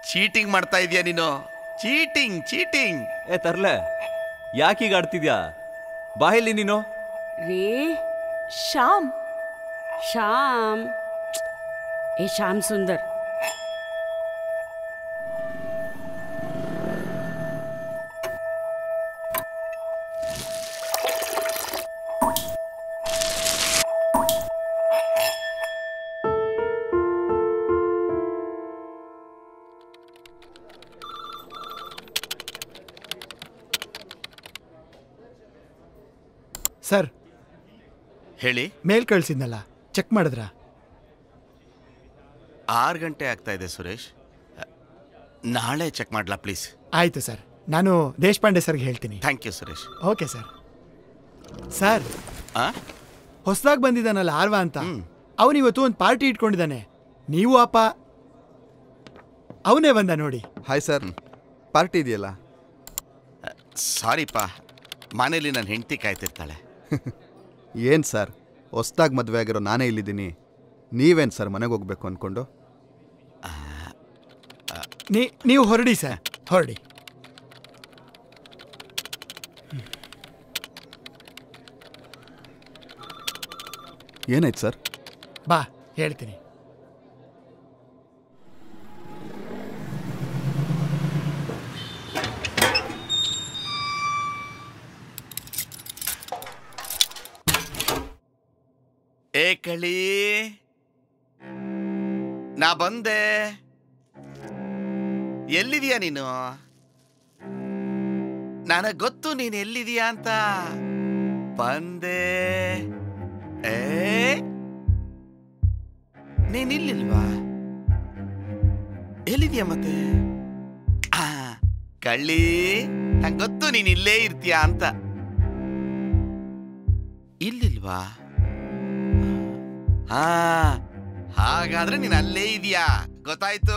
Cheating ಮಾಡ್ತಾ ಇದೀಯ ನೀನು ಚೀಟಿಂಗ್ ಚೀಟಿಂಗ್ ಏ ತರ್ಲೆ ಯಾಕೀಗ ಆಡ್ತಿದ್ಯಾ ಬಾಯಲ್ಲಿ ನೀನು ರೀ ಶ್ಯಾಮ್ ಶ್ಯಾಮ್ ಏ ಶ್ಯಾಮ್ ಸುಂದರ್ ಸರ್ ಹೇಳಿ ಮೇಲ್ ಕಳ್ಸಿದ್ನಲ್ಲ ಚೆಕ್ ಮಾಡಿದ್ರಾ ಆರು ಗಂಟೆ ಆಗ್ತಾ ಇದೆ ಸುರೇಶ್ ಅ, ನಾಳೆ ಚೆಕ್ ಮಾಡ್ಲಾ ಪ್ಲೀಸ್ ಆಯ್ತು ಸರ್ ನಾನು ದೇಶಪಾಂಡೆ ಸರ್ಗೆ ಹೇಳ್ತೀನಿ thank you Suresh okay sir sir ಆ ಹೊಸದಾಗಿ ಬಂದಿದ್ದಾನಲ್ಲ ಆರ್ವ ಅಂತ ಅವನು ಇವತ್ತು ಒಂದು ಪಾರ್ಟಿ ಇಟ್ಕೊಂಡಿದ್ದಾನೆ ನೀವು ಅಪ್ಪ ಅವನೇ ಬಂದ ನೋಡಿ ಹಾಯ್ ಸರ್ ಪಾರ್ಟಿ ಇದೆಯಲ್ಲ ಸಾರಿಪ್ಪ ಮನೇಲಿ ನನ್ನ ಹೆಂಡತಿ ಕಾಯ್ತಿರ್ತಾಳೆ ಏನು ಸರ್ ಹೊಸ್ದಾಗಿ ಮದುವೆ ಆಗಿರೋ ನಾನೇ ಇಲ್ಲಿದ್ದೀನಿ ನೀವೇನು ಸರ್ ಮನೆಗೆ ಹೋಗ್ಬೇಕು ಅಂದ್ಕೊಂಡು ನೀ ನೀವು ಹೊರಡಿ ಸರ್ ಹೊರಡಿ ಏನಾಯ್ತು ಸರ್ ಬಾ ಹೇಳ್ತೀನಿ ಏ ಕಳಿ ನಾ ಬಂದೆ ಎಲ್ಲಿದೀಯ ನೀನು ನನಗ್ ಗೊತ್ತು ನೀನು ಎಲ್ಲಿದೀಯ ಅಂತ ಬಂದೆ ಏ ನೀನಿಲ್ಲಿಲ್ವಾ ಎಲ್ಲಿದೀಯ ಮತ್ತೆ ಆ, ಕಳ್ಳಿ ನಂಗೆ ಗೊತ್ತು ನೀನ್ ಇಲ್ಲೇ ಇರ್ತೀಯ ಅಂತ ಇಲ್ಲಿಲ್ವಾ ಹಾ ಹಾಗಾದ್ರೆ ನೀನ್ ಅಲ್ಲೇ ಇದೀಯಾ ಗೊತ್ತಾಯ್ತು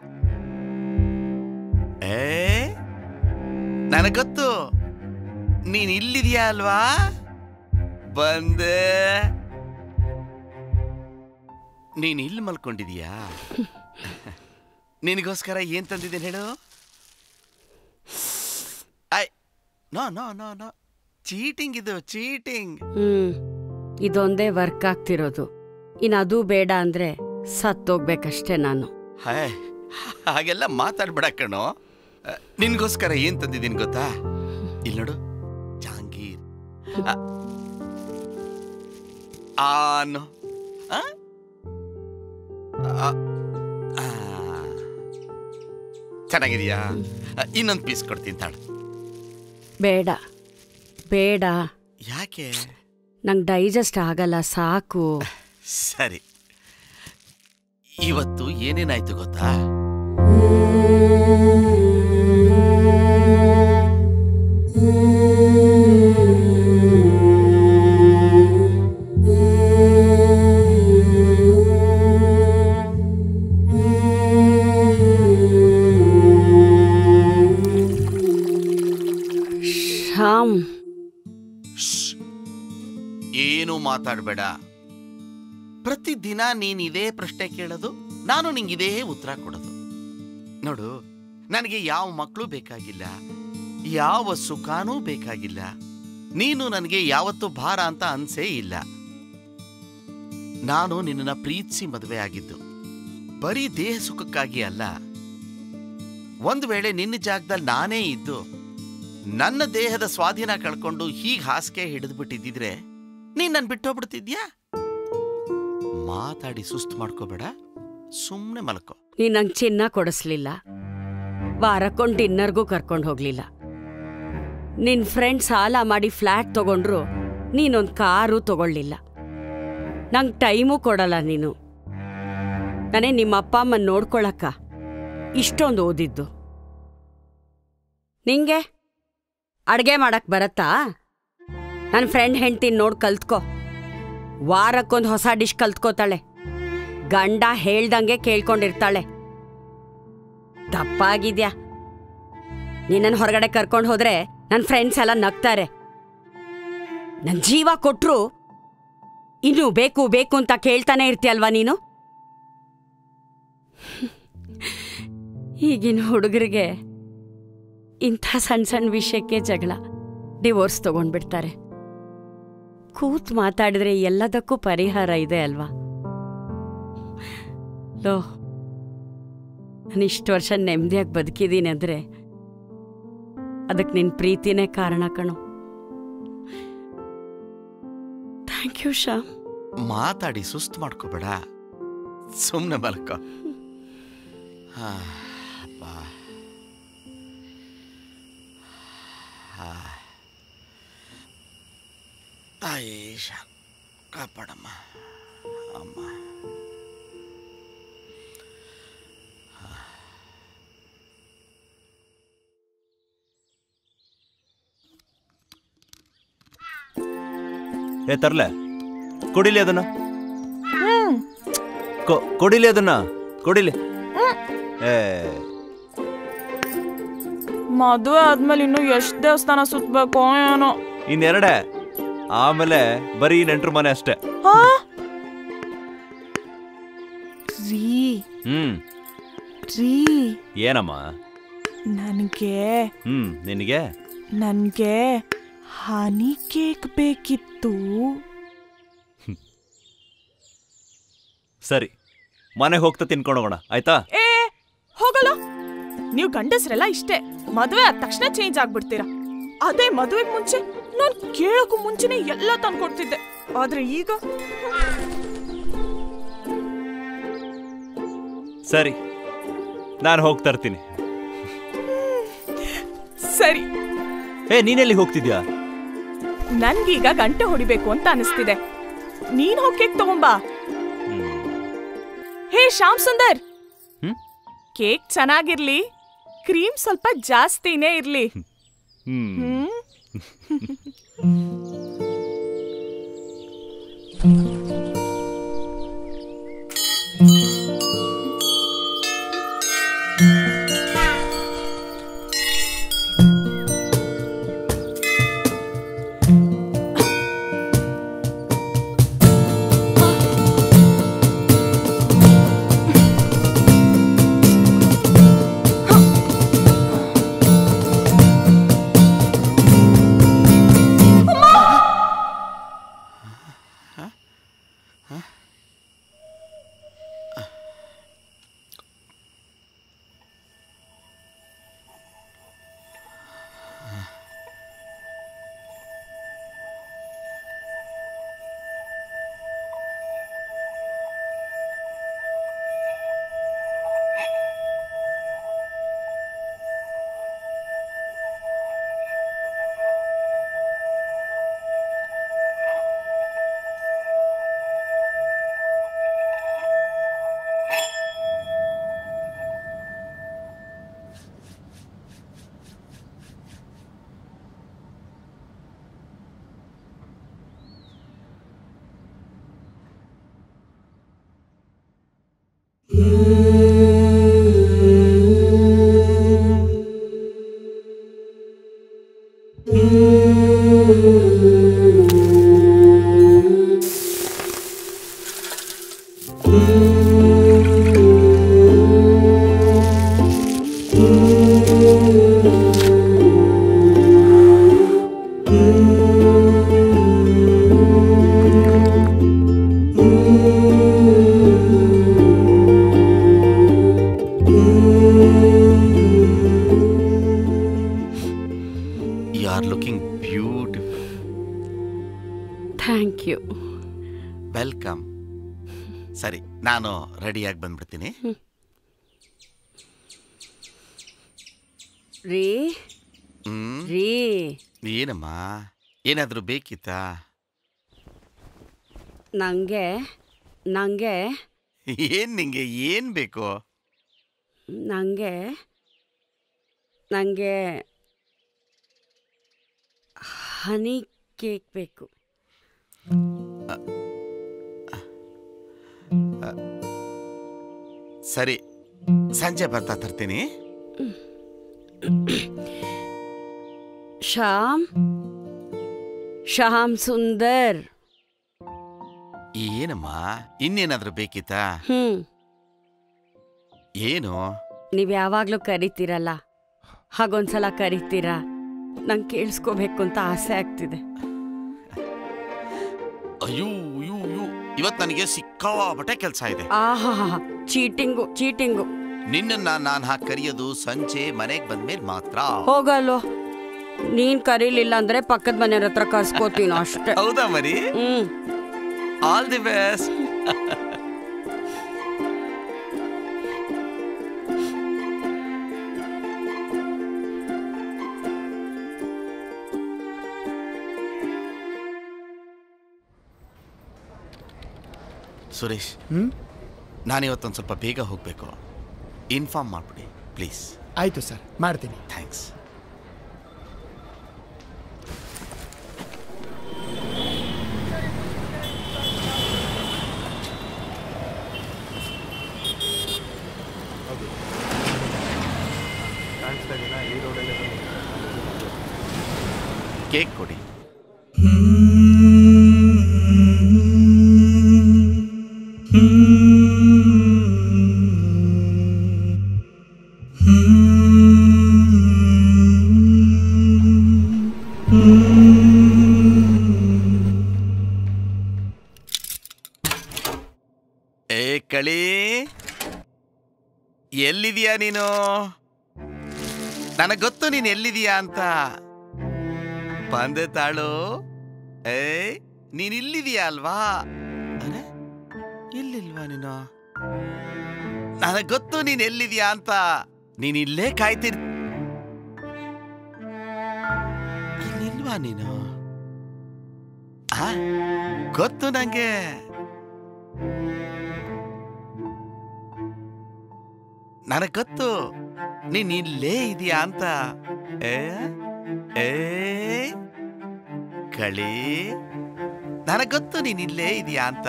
ಏ ನನಗ್ ಗೊತ್ತು ನೀನ್ ಇಲ್ಲಿದ್ಯಾ ಅಲ್ವಾ ಬಂದೆ ನೀನ್ ಇಲ್ಲಿ ಮಲ್ಕೊಂಡಿದೀಯಾ ನಿನಗೋಸ್ಕರ ಏನ್ ತಂದಿದ್ದೇನೆ ಹೇಳು I know no no no cheating ಇದು ಚೀಟಿಂಗ್ ಹ್ಮ್ ಇದೊಂದೇ ವರ್ಕ್ ಆಗ್ತಿರೋದು ಇನ್ನು ಅದು ಬೇಡ ಅಂದ್ರೆ ಸತ್ತೋಗ್ಬೇಕಷ್ಟೇ ನಾನು ಹಾಯ್ ಹಾಗೆಲ್ಲ ಮಾತಾಡ್ಬೇಡ ಕಣೋ ಅ, ನಿನ್ಗೋಸ್ಕರ ಏನ್ ತಂದಿದ್ದೀನಿ ಗೊತ್ತಾ ಇಲ್ಲಿ ನೋಡು ಜಹಾಂಗೀರ್ ಅ, ಆನು ಆ? ಆ, ಆ. ಚೆನ್ನಾಗಿದೆಯಾ ಇನ್ನೊಂದು ಪೀಸ್ ಕೊಡ್ತೀನಿ ತಾಳು ಬೇಡ ಬೇಡ ಯಾಕೆ ನಂಗೆ ಡೈಜೆಸ್ಟ್ ಆಗಲ್ಲ ಸಾಕು ಸರಿ ಇವತ್ತು ಏನೇನಾಯ್ತು ಗೊತ್ತಾ ಶ್ಯಾಮ್ ಏನು ಮಾತಾಡಬೇಡ ಪ್ರತಿದಿನ ನೀನ್ ಇದೇ ಪ್ರಶ್ನೆ ಕೇಳೋದು ನಾನು ನಿಂಗಿದೇ ಉತ್ತರ ಕೊಡೋದು ನೋಡು ನನಗೆ ಯಾವ ಮಕ್ಕಳು ಬೇಕಾಗಿಲ್ಲ ಯಾವ ಸುಖನೂ ಬೇಕಾಗಿಲ್ಲ ನೀನು ನನಗೆ ಯಾವತ್ತೂ ಭಾರ ಅಂತ ಅನ್ಸೇ ಇಲ್ಲ ನಾನು ನಿನ್ನನ್ನ ಪ್ರೀತಿಸಿ ಮದುವೆ ಆಗಿದ್ದು ಬರೀ ದೇಹ ಸುಖಕ್ಕಾಗಿ ಅಲ್ಲ ಒಂದು ವೇಳೆ ನಿನ್ನ ಜಾಗದಲ್ಲಿ ನಾನೇ ಇದ್ದು ನನ್ನ ದೇಹದ ಸ್ವಾಧೀನ ಕಳ್ಕೊಂಡು ಹೀಗೆ ಹಾಸಿಗೆ ಹಿಡಿದು ಬಿಟ್ಟಿದ್ದಿದ್ರೆ ನೀನ್ ನನ್ ಬಿಟ್ಟೋಗ್ಬಿಡ್ತಿದ್ಯಾ ಮಾತಾಡಿ ಸುಸ್ತು ಮಾಡ್ಕೋಬೇಡ ಸುಮ್ಮನೆ ಮಲ್ಕೋ ನೀನ್ ನಂಗೆ ಚಿನ್ನ ಕೊಡಿಸ್ಲಿಲ್ಲ ವಾರಕ್ಕೊಂದು ಡಿನ್ನರ್ಗೂ ಕರ್ಕೊಂಡು ಹೋಗ್ಲಿಲ್ಲ ನಿನ್ ಫ್ರೆಂಡ್ ಸಾಲ ಮಾಡಿ ಫ್ಲ್ಯಾಟ್ ತಗೊಂಡ್ರು ನೀನೊಂದು ಕಾರು ತಗೊಳ್ಳಿಲ್ಲ ನಂಗೆ ಟೈಮೂ ಕೊಡಲ್ಲ ನೀನು ನಾನೇ ನಿಮ್ಮ ಅಪ್ಪ ಅಮ್ಮನ ನೋಡ್ಕೊಳಕ್ಕ ಇಷ್ಟೊಂದು ಓದಿದ್ದು ನಿಂಗೆ ಅಡ್ಗೆ ಮಾಡಕ್ ಬರತ್ತಾ ನನ್ನ ಫ್ರೆಂಡ್ ಹೆಂಡ್ತಿನ ನೋಡ್ ಕಲ್ತ್ಕೋ ವಾರಕ್ಕೊಂದು ಹೊಸ ಡಿಶ್ ಕಲ್ತ್ಕೋತಾಳೆ ಗಂಡ ಹೇಳ್ದಂಗೆ ಕೇಳ್ಕೊಂಡಿರ್ತಾಳೆ ತಪ್ಪಾಗಿದ್ಯಾ ನಿನ್ನನ್ನು ಹೊರಗಡೆ ಕರ್ಕೊಂಡು ಹೋದ್ರೆ ನನ್ನ ಫ್ರೆಂಡ್ಸ್ ಎಲ್ಲ ನಗ್ತಾರೆ ನನ್ನ ಜೀವ ಕೊಟ್ರು ಇನ್ನು ಬೇಕು ಬೇಕು ಅಂತ ಕೇಳ್ತಾನೆ ಇರ್ತೀಯಲ್ವಾ ನೀನು ಈಗಿನ ಹುಡುಗರಿಗೆ ಇಂಥ ಸಣ್ಣ ಸಣ್ಣ ವಿಷಯಕ್ಕೆ ಜಗಳ ಡಿವೋರ್ಸ್ ತಗೊಂಡ್ಬಿಡ್ತಾರೆ ಕೂತ್ ಮಾತಾಡಿದ್ರೆ ಎಲ್ಲದಕ್ಕೂ ಪರಿಹಾರ ಇದೆ ಅಲ್ವಾ ಲೋ ನಾನು ಇಷ್ಟು ವರ್ಷ ನೆಮ್ಮದಿಯಾಗಿ ಬದುಕಿದ್ದೀನಿ ಅಂದರೆ ಅದಕ್ಕೆ ನಿನ್ನ ಪ್ರೀತಿನೇ ಕಾರಣ ಕಣೋ ಥ್ಯಾಂಕ್ ಯು ಶ್ಯಾಮ್ ಮಾತಾಡಿ ಸುಸ್ತು ಮಾಡ್ಕೋಬೇಡ ಸುಮ್ಮನೆ ಮಲ್ಕ ಹಾ, ಅಬ್ಬಾ. ಹಾ. ತಾಯಿ ಶಾ- ಕಾಪಾಡಮ್ಮ ಅಮ್ಮ ಏ ತರ್ಲೆ ಕೊಡಿಲಿ ಅದನ್ನ ಕೊ- ಕೊಡಿಲಿ ಅದನ್ನ ಕೊಡಿಲಿ ಏ ಮದುವೆ ಆದ್ಮೇಲೆ ಇನ್ನು ಎಷ್ಟ್ ದೇವಸ್ಥಾನ ಸುತ್ತಬೇಕು ಏನೋ ಇನ್ನೆರಡೆ ಆಮೇಲೆ ಬರೀ ನೆಂಟ್ರ ಮನೆ ಅಷ್ಟೇ ಹಾ? ರೀ ಹ್ಮ್ ರೀ ಏನಮ್ಮ ನನಗೆ ಹ್ಮ್ ನಿನಗೆ ನನಗೆ ಹನಿ ಕೇಕ್ ಬೇಕಿತ್ತು ಸರಿ ಮನೆಗೆ ಹೋಗ್ತಾ ತಿನ್ಕೊಂಡು ಹೋಗೋಣ ಆಯ್ತಾ ಏ ಹೋಗಲ್ಲ ನೀವು ಗಂಡಸ್ರೆಲ್ಲ ಇಷ್ಟೇ ಮದುವೆ ಆದ ತಕ್ಷಣ ಚೇಂಜ್ ಆಗ್ಬಿಡ್ತೀರಾ ಅದೇ ಮದುವೆಗೆ ಮುಂಚೆ ನಾನು ಕೇಳೋಕ್ಕೂ ಮುಂಚೆನೆ ಎಲ್ಲ ತಂದ್ಕೊಡ್ತಿದ್ದೆ ಆದ್ರೆ ಈಗ ಸರಿ ನಾನು ಹೋಗ್ತಾ ಇರ್ತೀನಿ ಸರಿ ಏ ನೀನೆಲ್ಲಿ ಹೋಗ್ತಿದ್ಯಾ ನನ್ಗೀಗ ಗಂಟೆ ಹೊಡಿಬೇಕು ಅಂತ ಅನಿಸ್ತಿದೆ ನೀನ್ ಹೋಗಿ ಕೇಕ್ ತಗೊಂಬಾ hey Shyam Sundar hmm? Cake ಚೆನ್ನಾಗಿರ್ಲಿ ಕ್ರೀಮ್ ಸ್ವಲ್ಪ ಜಾಸ್ತಿನೇ ಇರ್ಲಿ hmm hmm you are looking beautiful thank you welcome ಸರಿ ನಾನು ರೆಡಿಯಾಗಿ ಬಂದ್ಬಿಡ್ತೀನಿ ರೀ ಹ್ಮ್ ರೀ ಏನಮ್ಮ ಏನಾದರೂ ಬೇಕಿತ್ತಾ ನಂಗೆ ನಂಗೆ ಏನ್ ನಿಂಗೆ ಏನ್ ಬೇಕು ನಂಗೆ ನಂಗೆ ಹನಿ ಕೇಕ್ ಬೇಕು ಸರಿ ಸಂಜೆ ಬರ್ತಾ ತರ್ತೀನಿ ಶ್ಯಾಮ್ ಶ್ಯಾಮ್ ಸುಂದರ್ ಏನಮ್ಮ ಇನ್ನೇನಾದ್ರೂ ಬೇಕಿತ್ತಾ ಹ್ಮ್ ಏನು ನೀವು ಯಾವಾಗಲೂ ಕರಿತೀರಲ್ಲ ಹಾಗೊಂದ್ಸಲ ಕರಿತೀರಾ ನಂಗೆ ಕೇಳಿಸ್ಕೋಬೇಕು ಅಂತ ಆಸೆ ಆಗ್ತಿದೆ ಅಯ್ಯೋ ಅಯ್ಯೋ ಅಯ್ಯೋ ಇವತ್ತು ನನಗೆ ಸಿಕ್ಕಾಪಟ್ಟೆ ಕೆಲಸ ಇದೆ ಆಹಾ ಚೀಟಿಂಗು ಚೀಟಿಂಗು ನಿನ್ನನ್ನ ನಾನು ಹಾಕಿ ಕರೆಯೋದು ಸಂಜೆ ಮನೆಗೆ ಬಂದ್ಮೇಲೆ ಮಾತ್ರ ಹೋಗಲ್ಲೋ ನೀನ್ ಕರೀಲಿಲ್ಲ ಅಂದ್ರೆ ಪಕ್ಕದ ಮನೆಯವ್ರ ಹತ್ರ ಕರ್ಸ್ಕೋತೀನಿ ಅಷ್ಟೇ ಹೌದಾ ಮರಿ hmm all the best Suresh hmm ನಾನಿವತ್ತೊಂದು ಸ್ವಲ್ಪ ಬೇಗ ಹೋಗಬೇಕು ಇನ್ಫಾರ್ಮ್ ಮಾಡಿಬಿಡಿ ಪ್ಲೀಸ್ ಆಯ್ತು ಸರ್ ಮಾಡ್ತೀನಿ ಥ್ಯಾಂಕ್ಸ್ ಕೇಕ್ ಕೊಡಿ ಏ ಕಳಿ ಎಲ್ಲಿದೀಯಾ ನೀನು ನನಗೆ ಗೊತ್ತು ನೀನು ಎಲ್ಲಿದೀಯಾ ಅಂತ ಬಂದೆ ತಾಳು ಏ ನೀನ್ ಇಲ್ಲಿದೀಯಾ ಅಲ್ವಾ ಅರೆ ಇಲ್ಲಿಲ್ವಾ ನೀನು ನನಗೆ ಗೊತ್ತು ನೀನ್ ಎಲ್ಲಿದೀಯಾ ಅಂತ ನೀನ್ ಇಲ್ಲೇ ಕಾಯ್ತಿರ್ ಇಲ್ಲಿಲ್ವಾ ನೀನು ಆ ಗೊತ್ತು ನಂಗೆ ನನಗೆ ಗೊತ್ತು ನೀನ್ ಇಲ್ಲೇ ಇದೀಯಾ ಅಂತ ಏ ಏ ಕಳಿ ನನಗೆ ಗೊತ್ತು ನೀನ್ ಇಲ್ಲೇ ಇದೀಯಾ ಅಂತ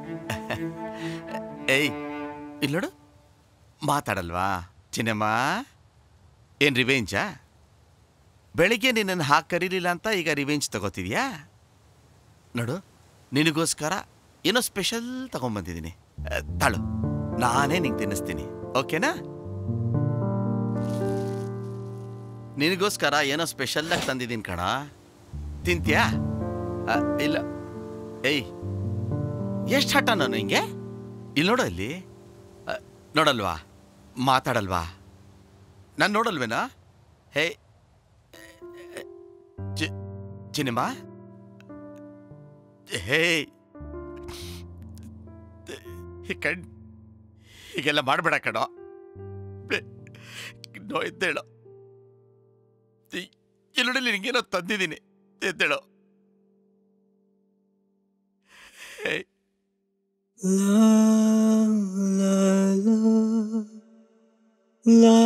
ಏಯ್ ಇಲ್ಲೋಡು ಮಾತಾಡಲ್ವಾ ಚಿನ್ನಮ್ಮ ಏನ್ ರಿವೆಂಜಾ ಬೆಳಿಗ್ಗೆ ನಿನ್ನನ್ನು ಹಾಕಿ ಕರೀಲಿಲ್ಲ ಅಂತ ಈಗ ರಿವೆಂಜ್ ತಗೋತಿದ್ಯಾ ನೋಡು ನಿನಗೋಸ್ಕರ ಏನೋ ಸ್ಪೆಷಲ್ ತಗೊಂಬಂದಿದ್ದೀನಿ ಅಹ್, ತಾಳು ನಾನೇ ನಿಂಗೆ ತಿನ್ನಿಸ್ತೀನಿ ಓಕೆನಾ ನಿನಗೋಸ್ಕರ ಏನೋ ಸ್ಪೆಷಲ್ಲಾಗಿ ತಂದಿದ್ದೀನಿ ಕಣ ತಿಂತ್ಯಾ ಅ, ಇಲ್ಲ ಏಯ್ ಎಷ್ಟು ಹಠ ನಾನು ಹಿಂಗೆ ಇಲ್ಲಿ ನೋಡು ಅಲ್ಲಿ ಅ, ನೋಡಲ್ವಾ ಮಾತಾಡಲ್ವಾ ನಾನು ನೋಡಲ್ವೇನಾ ಹೇ ಚಿ- ಚಿನ್ನಮ್ಮ ಹೇ ಕಣ್ ಹೀಗೆಲ್ಲ ಮಾಡಬೇಡ ಕಣೋ ಪ್ಲೇ- ನೋ ಎದ್ದೇಳೋ ಇಲ್ಲಿ ನಿನಗೇನೋ ತಂದಿದ್ದೀನಿ ಎದ್ದೇಳೋ ಹೇ La la la la